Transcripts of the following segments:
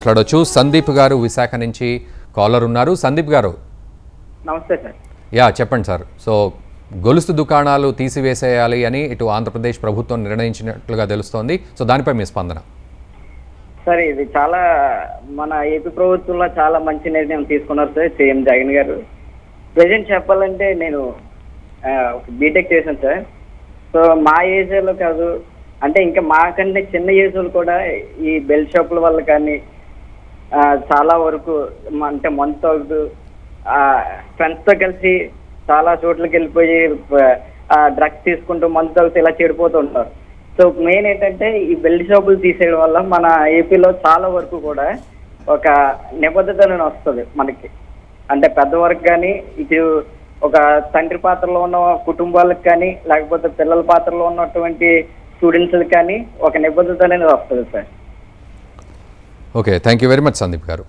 మాట్లాడొచ్చు సందీప్ గారు విశాఖ నుంచి కాలర్ ఉన్నారు సందీప్ గారు నమస్తే సార్ యా చెప్పండి సార్ సో గొలుసు దుకాణాలు తీసివేసేయాలి అని ఇటు ఆంధ్రప్రదేశ్ ప్రభుత్వం నిర్ణయించినట్లుగా తెలుస్తోంది సో దానిపై మీ స్పందన సార్ ఇది చాలా మన ఏపీ ప్రభుత్వంలో చాలా మంచి నిర్ణయం తీసుకున్నారు సార్ సీఎం జగన్ గారు ప్రజెంట్ చెప్పాలంటే నేను ఆ, ఒక బీటెక్ చేశాను సార్ సో మా ఏజ్లో కాదు అంటే ఇంకా మాకంటే చిన్న ఏజ్లు కూడా ఈ బెల్ షాపుల వల్ల కానీ ఆ, చాలా వరకు మ- అంటే మంత్ తాగుతూ ఫ్రెండ్స్తో కలిసి చాలా చోట్లకి వెళ్ళిపోయి డ్రగ్స్ తీసుకుంటూ మంత్ తాగుతూ ఇలా చెడిపోతూ ఉంటారు సో మెయిన్ ఏంటంటే ఈ బెల్ట్ షాపులు తీసేయడం వల్ల మన ఏపీలో చాలా వరకు కూడా ఒక నిబద్ధత అనేది వస్తుంది మనకి అంటే పెద్దవారికి కానీ ఇటు ఒక తండ్రి పాత్రలో ఉన్న కుటుంబాలకు కానీ లేకపోతే పిల్లల పాత్రలో ఉన్నటువంటి స్టూడెంట్స్కి కానీ ఒక నిబద్ధత అనేది వస్తుంది sir okay thank you very much Sandeep గారు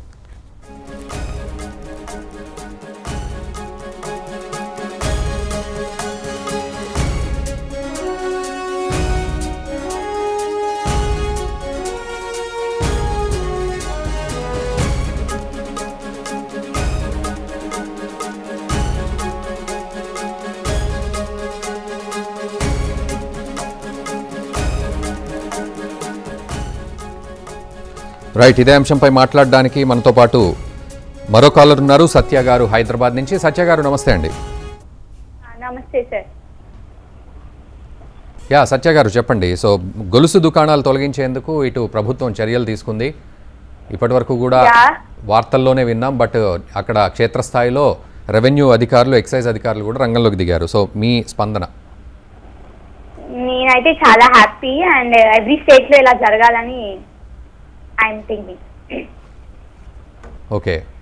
రైట్ ఇదే అంశంపై మాట్లాడడానికి మనతో పాటు మరో కాలర్ ఉన్నారు సత్య గారు హైదరాబాద్ నుంచి సత్య గారు నమస్తే అండి నమస్తే సార్ యా సత్య గారు చెప్పండి సో గొలుసు దుకాణాలు తొలగించేందుకు ఇటు ప్రభుత్వం చర్యలు తీసుకుంది ఇప్పటివరకు కూడా యా. వార్తల్లోనే విన్నాం బట్ అక్కడ క్షేత్రస్థాయిలో రెవెన్యూ అధికారులు ఎక్సైజ్ అధికారులు కూడా రంగంలోకి దిగారు సో మీ స్పందన నేనైతే చాలా హ్యాపీ అండ్ ఎవ్రీ స్టేట్ లో ఇలా జరగాలని ఐఎమ్ థింకింగ్ ఓకే